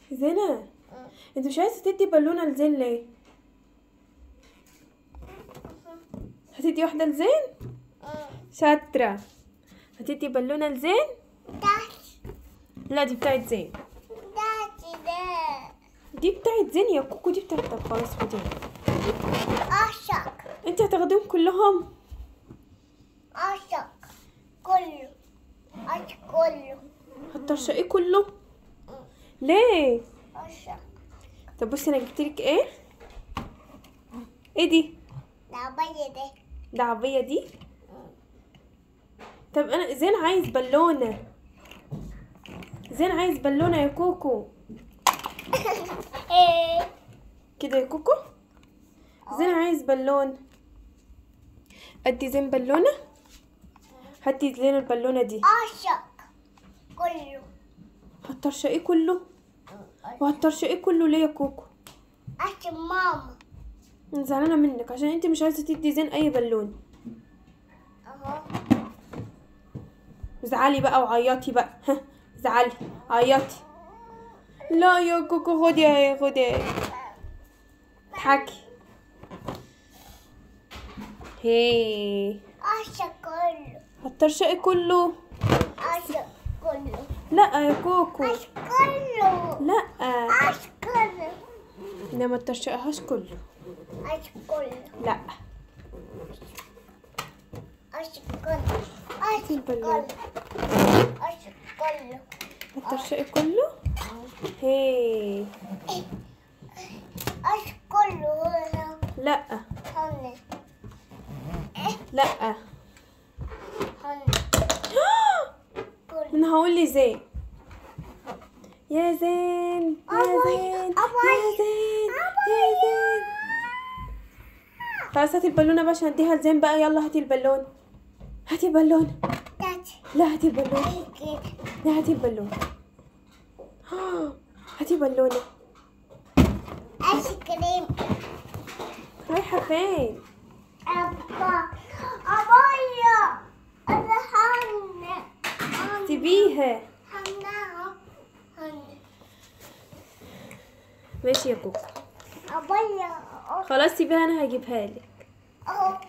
زينة انت مش عايزة تدي بالونة لزين ليه هتدي واحدة لزين شاطرة هتدي بالونة لزين لا دي بتاعت زين دي بتاعت زين يا كوكو دي بتاعت طب خلاص خديها أشك انت هتاخديهم كلهم أشك كله أشك كله هترشقيه كله ليه أشك طب بصي انا جبتلك ايه ايه دي العباية دي ده عربية دي طب انا زين عايز بالونة زين عايز بالونة يا كوكو إيه كده يا كوكو زين عايز بالون ادي زين بالونة هدي زين البالونة دي أشك كله هترشقيه كله وهترشقيه كله ليه يا كوكو أشك ماما انا زعلانة منك عشان انت مش عايزة تدي زين اي بالون أهو زعلي بقى وعيطي بقى ها زعلي عيطي لا يا كوكو خدي اهي خدي اهي اضحكي هي أشك كله هترشقي كله أشك كله لا يا كوكو أشك كله لا أشك كله ده ما ترشقهاش كله أشك كله لا أشك كله أشك البالون. كله أشك كله هترشقي كله هي أشك كله هنا لا هنا لا هنا كله انا هقول لي زين يا زين يا أبوي، زين أبوي، يا زين يا زين خلاص هاتي البالونة بقى عشان اديها لزين بقى يلا هاتي البالون هاتي البالون تاتي لا هاتي البالون كده لا هاتي البالون هاتي بالونة آيس كريم رايحة فين أبا أبايا أنا هنا سيبيها هنا هنا ماشي يا كوكو أبايا خلاص سيبيها انا هجيبها لك أهو